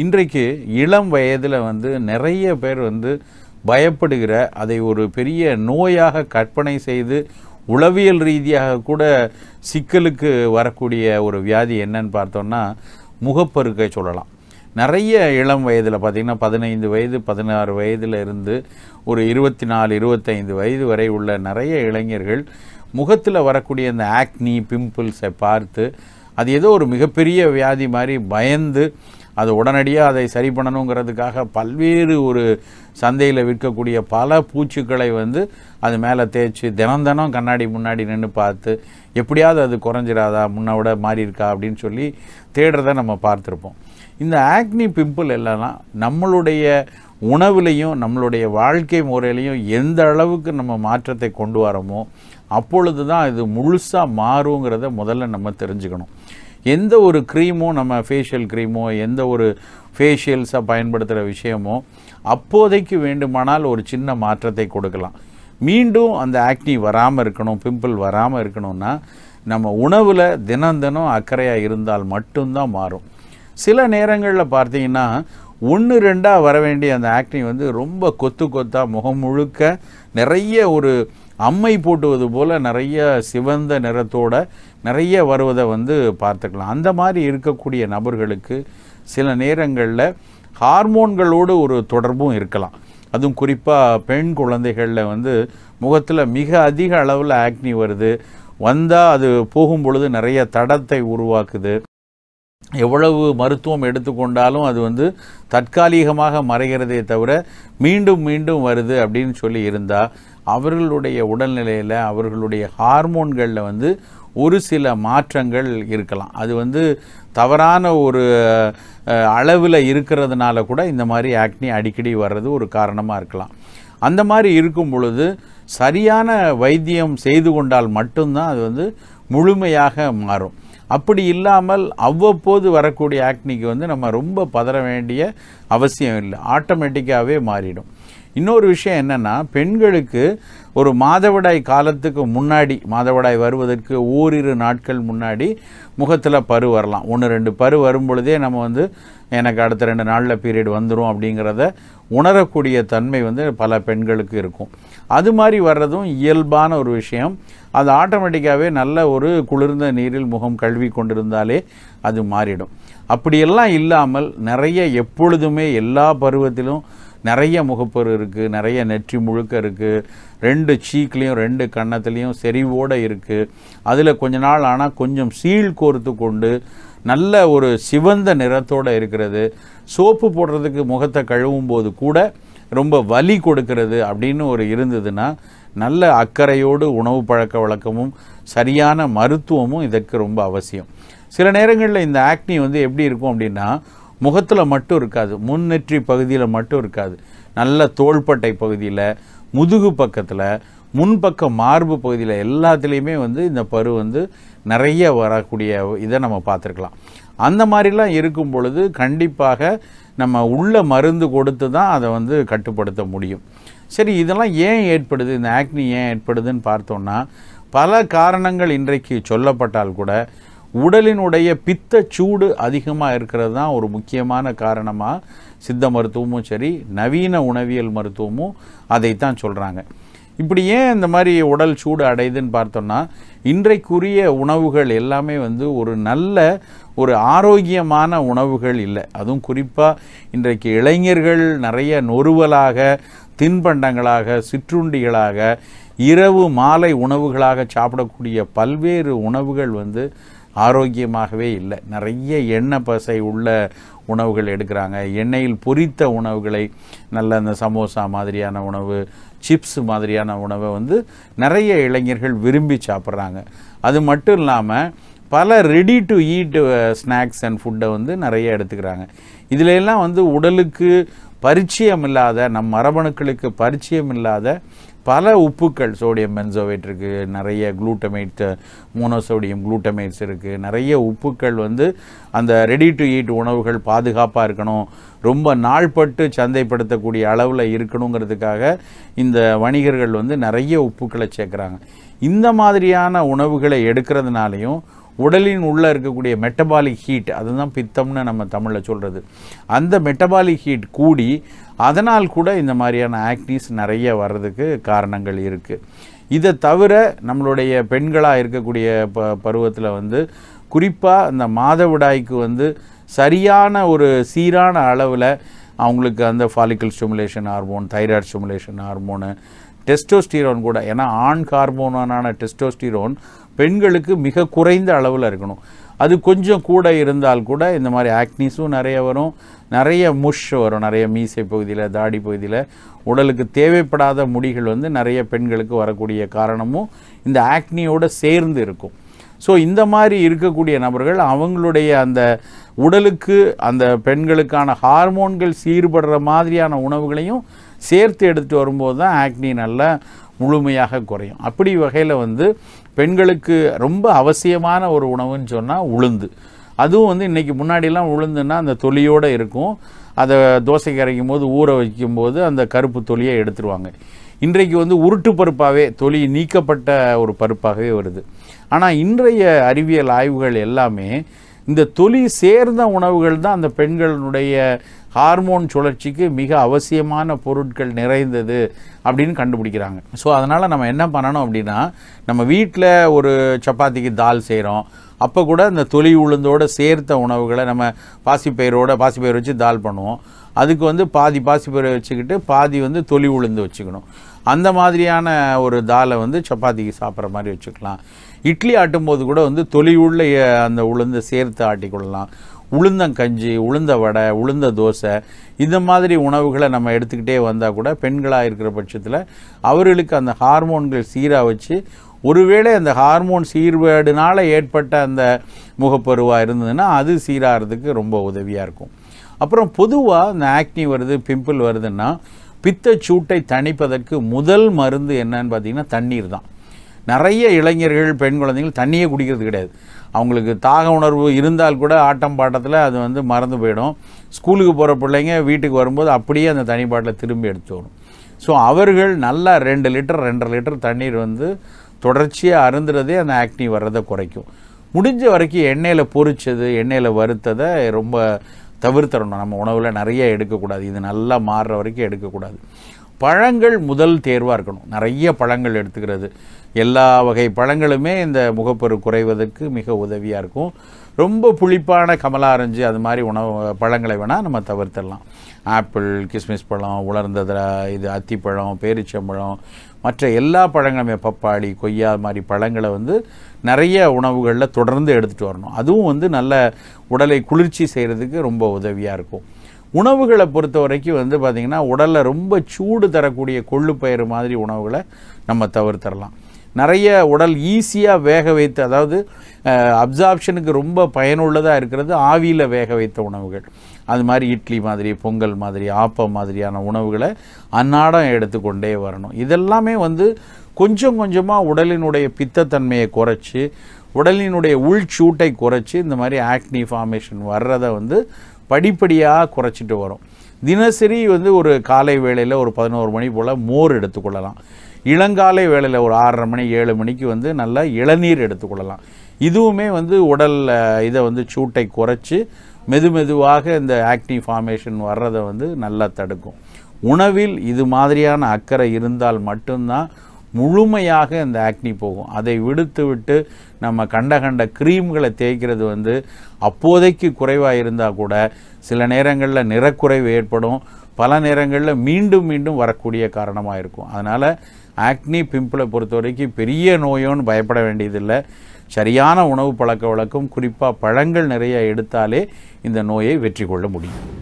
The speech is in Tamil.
இன்றைக்கு இளம் வயதில் வந்து நிறைய பேர் வந்து பயப்படுகிற அதை ஒரு பெரிய நோயாக கற்பனை செய்து உளவியல் ரீதியாக கூட சிக்கலுக்கு வரக்கூடிய ஒரு வியாதி என்னன்னு பார்த்தோம்னா முகப்பருக்கை சொல்லலாம் நிறைய இளம் வயதில் பார்த்திங்கன்னா பதினைந்து வயது பதினாறு வயதில் இருந்து ஒரு இருபத்தி நாலு இருபத்தைந்து வயது வரை உள்ள நிறைய இளைஞர்கள் முகத்தில் வரக்கூடிய அந்த ஆக்னி பிம்பிள்ஸை பார்த்து அது ஏதோ ஒரு மிகப்பெரிய வியாதி மாதிரி பயந்து அது உடனடியாக அதை சரி பண்ணணுங்கிறதுக்காக பல்வேறு ஒரு சந்தையில் விற்கக்கூடிய பல பூச்சிக்களை வந்து அது மேலே தேய்ச்சி தினம் தினம் கண்ணாடி முன்னாடி நின்று பார்த்து எப்படியாவது அது குறைஞ்சிராதா முன்ன விட மாறி இருக்கா அப்படின்னு சொல்லி தேடுறத நம்ம பார்த்துருப்போம் இந்த ஆக்னி பிம்பிள் எல்லாம் நம்மளுடைய உணவுலையும் நம்மளுடைய வாழ்க்கை முறையிலையும் எந்த அளவுக்கு நம்ம மாற்றத்தை கொண்டு வரோமோ அப்பொழுது தான் இது முழுசாக மாறுங்கிறத முதல்ல நம்ம தெரிஞ்சுக்கணும் எந்த ஒரு க்ரீமோ நம்ம ஃபேஷியல் க்ரீமோ எந்த ஒரு ஃபேஷியல்ஸாக பயன்படுத்துகிற விஷயமோ அப்போதைக்கு வேண்டுமானால் ஒரு சின்ன மாற்றத்தை கொடுக்கலாம் மீண்டும் அந்த ஆக்னி வராமல் இருக்கணும் பிம்பிள் வராமல் இருக்கணும்னா நம்ம உணவில் தினம் தினம் அக்கறையாக இருந்தால் மட்டும்தான் மாறும் சில நேரங்களில் பார்த்தீங்கன்னா ஒன்று ரெண்டாக வர வேண்டிய அந்த ஆக்னி வந்து ரொம்ப கொத்து கொத்தாக முகம் முழுக்க நிறைய ஒரு அம்மை போட்டுவது போல் நிறைய சிவந்த நிறத்தோட நிறைய வருவதை வந்து பார்த்துக்கலாம் அந்த மாதிரி இருக்கக்கூடிய நபர்களுக்கு சில நேரங்களில் ஹார்மோன்களோடு ஒரு தொடர்பும் இருக்கலாம் அதுவும் குறிப்பாக பெண் குழந்தைகளில் வந்து முகத்தில் மிக அதிக அளவில் ஆக்னி வருது வந்தால் அது போகும் பொழுது நிறைய தடத்தை உருவாக்குது எவ்வளவு மருத்துவம் எடுத்துக்கொண்டாலும் அது வந்து தற்காலிகமாக மறைகிறதே தவிர மீண்டும் மீண்டும் வருது அப்படின்னு சொல்லி இருந்தால் அவர்களுடைய உடல்நிலையில் அவர்களுடைய ஹார்மோன்களில் வந்து ஒரு சில மாற்றங்கள் இருக்கலாம் அது வந்து தவறான ஒரு அளவில் இருக்கிறதுனால கூட இந்த மாதிரி ஆக்னி அடிக்கடி வர்றது ஒரு காரணமாக இருக்கலாம் அந்த மாதிரி இருக்கும் பொழுது சரியான வைத்தியம் செய்து கொண்டால் மட்டும்தான் அது வந்து முழுமையாக மாறும் அப்படி இல்லாமல் அவ்வப்போது வரக்கூடிய ஆக்னிக்கு வந்து நம்ம ரொம்ப பதற வேண்டிய அவசியம் இல்லை ஆட்டோமேட்டிக்காகவே மாறிடும் இன்னொரு விஷயம் என்னென்னா பெண்களுக்கு ஒரு மாதவிடாய் காலத்துக்கு முன்னாடி மாதவிடாய் வருவதற்கு ஓரிரு நாட்கள் முன்னாடி முகத்தில் பரு வரலாம் ஒன்று ரெண்டு பரு வரும் பொழுதே நம்ம வந்து எனக்கு அடுத்த ரெண்டு நாளில் பீரியட் வந்துடும் அப்படிங்கிறத உணரக்கூடிய தன்மை வந்து பல பெண்களுக்கு இருக்கும் அது மாதிரி வர்றதும் இயல்பான ஒரு விஷயம் அது ஆட்டோமேட்டிக்காகவே நல்ல ஒரு குளிர்ந்த நீரில் முகம் கழுவி கொண்டிருந்தாலே அது மாறிடும் அப்படியெல்லாம் இல்லாமல் நிறைய எப்பொழுதுமே எல்லா பருவத்திலும் நிறைய முகப்பரு இருக்குது நிறைய நெற்றி முழுக்க இருக்குது ரெண்டு சீக்லேயும் ரெண்டு கன்னத்துலேயும் செறிவோடு இருக்குது அதில் கொஞ்ச நாள் ஆனால் கொஞ்சம் சீழ் கோர்த்து கொண்டு நல்ல ஒரு சிவந்த நிறத்தோடு இருக்கிறது சோப்பு போடுறதுக்கு முகத்தை கழுவும் போது கூட ரொம்ப வலி கொடுக்கிறது அப்படின்னு ஒரு இருந்ததுன்னா நல்ல அக்கறையோடு உணவு பழக்க வழக்கமும் சரியான மருத்துவமும் இதற்கு ரொம்ப அவசியம் சில நேரங்களில் இந்த ஆக்னி வந்து எப்படி இருக்கும் அப்படின்னா முகத்தில் மட்டும் இருக்காது முன்னெற்றி பகுதியில் மட்டும் இருக்காது நல்ல தோள்பட்டை பகுதியில் முதுகு பக்கத்தில் முன்பக்க மார்பு பகுதியில் எல்லாத்துலேயுமே வந்து இந்த பரு வந்து நிறைய வரக்கூடிய இதை நம்ம பார்த்துருக்கலாம் அந்த மாதிரிலாம் இருக்கும் பொழுது கண்டிப்பாக நம்ம உள்ள மருந்து கொடுத்து தான் அதை வந்து கட்டுப்படுத்த முடியும் சரி இதெல்லாம் ஏன் ஏற்படுது இந்த ஆக்னி ஏன் ஏற்படுதுன்னு பார்த்தோம்னா பல காரணங்கள் இன்றைக்கு சொல்லப்பட்டால் கூட உடலினுடைய பித்த சூடு அதிகமாக இருக்கிறது தான் ஒரு முக்கியமான காரணமாக சித்த மருத்துவமும் சரி நவீன உணவியல் மருத்துவமும் அதைத்தான் சொல்கிறாங்க இப்படி ஏன் இந்த மாதிரி உடல் சூடு அடையுதுன்னு பார்த்தோம்னா இன்றைக்குரிய உணவுகள் எல்லாமே வந்து ஒரு நல்ல ஒரு ஆரோக்கியமான உணவுகள் இல்லை அதுவும் குறிப்பாக இன்றைக்கு இளைஞர்கள் நிறைய நொறுவலாக தின்பண்டங்களாக சிற்றுண்டிகளாக இரவு மாலை உணவுகளாக சாப்பிடக்கூடிய பல்வேறு உணவுகள் வந்து ஆரோக்கியமாகவே இல்லை நிறைய எண்ணெய் பசை உள்ள உணவுகள் எடுக்கிறாங்க எண்ணெயில் பொரித்த உணவுகளை நல்ல அந்த சமோசா மாதிரியான உணவு சிப்ஸ் மாதிரியான உணவை வந்து நிறைய இளைஞர்கள் விரும்பி சாப்பிட்றாங்க அது மட்டும் இல்லாமல் பல ready to eat snacks and ஃபுட்டை வந்து நிறைய எடுத்துக்கிறாங்க இதில் எல்லாம் வந்து உடலுக்கு பரிச்சயம் இல்லாத நம் மரபணுக்களுக்கு பரிச்சயம் இல்லாத பல உப்புக்கள் சோடியம் பென்சோவேட் இருக்குது நிறைய குளூட்டமேட் மோனோசோடியம் குளூட்டமேட்ஸ் இருக்குது நிறைய உப்புக்கள் வந்து அந்த ரெடி டு ஈட் உணவுகள் பாதுகாப்பாக இருக்கணும் ரொம்ப நாள்பட்டு சந்தைப்படுத்தக்கூடிய அளவில் இருக்கணுங்கிறதுக்காக இந்த வணிகர்கள் வந்து நிறைய உப்புக்களை சேர்க்குறாங்க இந்த மாதிரியான உணவுகளை எடுக்கிறதுனாலையும் உடலின் உள்ளே இருக்கக்கூடிய மெட்டபாலிக் ஹீட் அதுதான் பித்தம்னு நம்ம தமிழில் சொல்கிறது அந்த மெட்டபாலிக் ஹீட் கூடி அதனால் கூட இந்த மாதிரியான ஆக்னிஸ் நிறைய வர்றதுக்கு காரணங்கள் இருக்குது இதை தவிர நம்மளுடைய பெண்களாக இருக்கக்கூடிய ப பருவத்தில் வந்து குறிப்பாக இந்த மாதவிடாய்க்கு வந்து சரியான ஒரு சீரான அளவில் அவங்களுக்கு அந்த follicle stimulation hormone thyroid stimulation hormone testosterone கூட ஏன்னா ஆண் ஹார்மோனான டெஸ்டோஸ்டிரோன் பெண்களுக்கு மிக குறைந்த அளவில் இருக்கணும் அது கொஞ்சம் கூட இருந்தால் கூட இந்த மாதிரி ஆக்னிஸும் நிறைய வரும் நிறைய முஷ் வரும் நிறைய மீசை பகுதியில் தாடி பகுதியில் உடலுக்கு தேவைப்படாத முடிகள் வந்து நிறைய பெண்களுக்கு வரக்கூடிய காரணமும் இந்த ஆக்னியோட சேர்ந்து இருக்கும் ஸோ இந்த மாதிரி இருக்கக்கூடிய நபர்கள் அவங்களுடைய அந்த உடலுக்கு அந்த பெண்களுக்கான ஹார்மோன்கள் சீர்படுற மாதிரியான உணவுகளையும் சேர்த்து எடுத்துகிட்டு வரும்போது தான் ஆக்னி நல்லா முழுமையாக குறையும் அப்படி வகையில் வந்து பெண்களுக்கு ரொம்ப அவசியமான ஒரு உணவுன்னு சொன்னால் உளுந்து அதுவும் வந்து இன்றைக்கி முன்னாடிலாம் உளுந்துன்னா அந்த தொலியோடு இருக்கும் அதை தோசைக்கு அரைக்கும் போது ஊற வைக்கும்போது அந்த கருப்பு தொலியை எடுத்துருவாங்க இன்றைக்கு வந்து உருட்டு பருப்பாகவே தொலி நீக்கப்பட்ட ஒரு பருப்பாகவே வருது ஆனால் இன்றைய அறிவியல் ஆய்வுகள் எல்லாமே இந்த தொலி சேர்ந்த உணவுகள் தான் அந்த பெண்களுடைய ஹார்மோன் சுழற்சிக்கு மிக அவசியமான பொருட்கள் நிறைந்தது அப்படின்னு கண்டுபிடிக்கிறாங்க ஸோ அதனால் நம்ம என்ன பண்ணணும் அப்படின்னா நம்ம வீட்டில் ஒரு சப்பாத்திக்கு தால் செய்கிறோம் அப்போ கூட இந்த தொலி உளுந்தோடு சேர்த்த உணவுகளை நம்ம பாசிப்பயிரோட பாசிப்பயிர் வச்சு தால் பண்ணுவோம் அதுக்கு வந்து பாதி பாசிப்பயிரை வச்சுக்கிட்டு பாதி வந்து தொலி உளுந்து வச்சுக்கணும் அந்த மாதிரியான ஒரு தாலை வந்து சப்பாத்திக்கு சாப்பிட்ற மாதிரி வச்சுக்கலாம் இட்லி ஆட்டும்போது கூட வந்து தொலி உள்ள அந்த உளுந்து சேர்த்து ஆட்டிக்கொள்ளலாம் உளுந்தங்கஞ்சி உளுந்த வடை உளுந்த தோசை இந்த மாதிரி உணவுகளை நம்ம எடுத்துக்கிட்டே வந்தால் கூட பெண்களாக இருக்கிற பட்சத்தில் அவர்களுக்கு அந்த ஹார்மோன்கள் சீராக வச்சு ஒருவேளை அந்த ஹார்மோன் சீர்வேடுனால ஏற்பட்ட அந்த முகப்பருவாக இருந்ததுன்னா அது சீராகிறதுக்கு ரொம்ப உதவியாக இருக்கும் அப்புறம் பொதுவாக இந்த ஆக்னி வருது பிம்பிள் வருதுன்னா பித்தச்சூட்டை தணிப்பதற்கு முதல் மருந்து என்னன்னு பார்த்தீங்கன்னா தண்ணீர் தான் நிறைய இளைஞர்கள் பெண் குழந்தைகள் தண்ணியே குடிக்கிறது கிடையாது அவங்களுக்கு தாக உணர்வு இருந்தால் கூட ஆட்டம் பாட்டத்தில் அது வந்து மறந்து போயிடும் ஸ்கூலுக்கு போகிற பிள்ளைங்க வீட்டுக்கு வரும்போது அப்படியே அந்த தனி பாட்டில் திரும்பி எடுத்து வரும் ஸோ அவர்கள் நல்லா ரெண்டு லிட்டர் ரெண்டரை லிட்டர் தண்ணீர் வந்து தொடர்ச்சியாக அருந்துறதே அந்த ஆக்னி வர்றதை குறைக்கும் முடிஞ்ச வரைக்கும் எண்ணெயில் பொரிச்சது எண்ணெயில் வறுத்ததை ரொம்ப தவிர்த்தரணும் நம்ம உணவில் நிறைய எடுக்கக்கூடாது இது நல்லா மாறுற வரைக்கும் எடுக்கக்கூடாது பழங்கள் முதல் தேர்வாக இருக்கணும் நிறைய பழங்கள் எடுத்துக்கிறது எல்லா வகை பழங்களுமே இந்த முகப்பரு குறைவதற்கு மிக உதவியாக இருக்கும் ரொம்ப புளிப்பான கமலா ஆரஞ்சு அது மாதிரி உணவு பழங்களை வேணால் நம்ம தவிர்த்திடலாம் ஆப்பிள் கிஸ்மிஸ் பழம் உலர்ந்த திரா- இது அத்திப்பழம் பேரிச்சம்பழம் மற்ற எல்லா பழங்களுமே பப்பாளி கொய்யா மாதிரி பழங்களை வந்து நிறைய உணவுகளில் தொடர்ந்து எடுத்துகிட்டு வரணும் அதுவும் வந்து நல்ல உடலை குளிர்ச்சி செய்கிறதுக்கு ரொம்ப உதவியாக இருக்கும் உணவுகளை பொறுத்த வரைக்கும் வந்து பார்த்திங்கன்னா உடலில் ரொம்ப சூடு தரக்கூடிய கொள்ளுப்பயிறு மாதிரி உணவுகளை நம்ம தவிர்த்திடலாம் நிறைய உடல் ஈஸியாக வேக வைத்து அதாவது அப்சார்ப்ஷனுக்கு ரொம்ப பயனுள்ளதாக இருக்கிறது ஆவியில் வேக வைத்த உணவுகள் அது மாதிரி இட்லி மாதிரி பொங்கல் மாதிரி ஆப்பம் மாதிரியான உணவுகளை அன்னாடம் எடுத்துக்கொண்டே வரணும் இதெல்லாமே வந்து கொஞ்சம் கொஞ்சமாக உடலினுடைய பித்தத்தன்மையை குறைச்சி உடலினுடைய உள்சூட்டை குறைச்சி இந்த மாதிரி ஆக்னி ஃபார்மேஷன் வர்றதை வந்து படிப்படியாக குறைச்சிட்டு வரும் தினசரி வந்து ஒரு காலை வேளையில் ஒரு பதினோரு மணி போல் மோர் எடுத்துக்கொள்ளலாம் இளங்காலை வேளையில் ஒரு ஆறரை மணி ஏழு மணிக்கு வந்து நல்லா இளநீர் எடுத்துக்கொள்ளலாம் இதுவுமே வந்து உடல் அஹ், இதை வந்து சூட்டை குறைச்சி மெது மெதுவாக இந்த ஆக்னி ஃபார்மேஷன் வர்றதை வந்து நல்லா தடுக்கும் உணவில் இது மாதிரியான அக்கறை இருந்தால் மட்டும்தான் முழுமையாக இந்த ஆக்னி போகும் அதை விடுத்து விட்டு நம்ம கண்ட கண்ட க்ரீம்களை தேய்க்கிறது வந்து அப்போதைக்கு குறைவாக இருந்தால் கூட சில நேரங்களில் நிறக்குறைவு ஏற்படும் பல நேரங்களில் மீண்டும் மீண்டும் வரக்கூடிய காரணமாக இருக்கும் அதனால் ஆக்னி பிம்பிளை பொறுத்த வரைக்கும் பெரிய நோயோன்னு பயப்பட வேண்டியதில்லை சரியான உணவு பழக்க வழக்கம் குறிப்பாக பழங்கள் நிறைய எடுத்தாலே இந்த நோயை வெற்றி கொள்ள முடியும்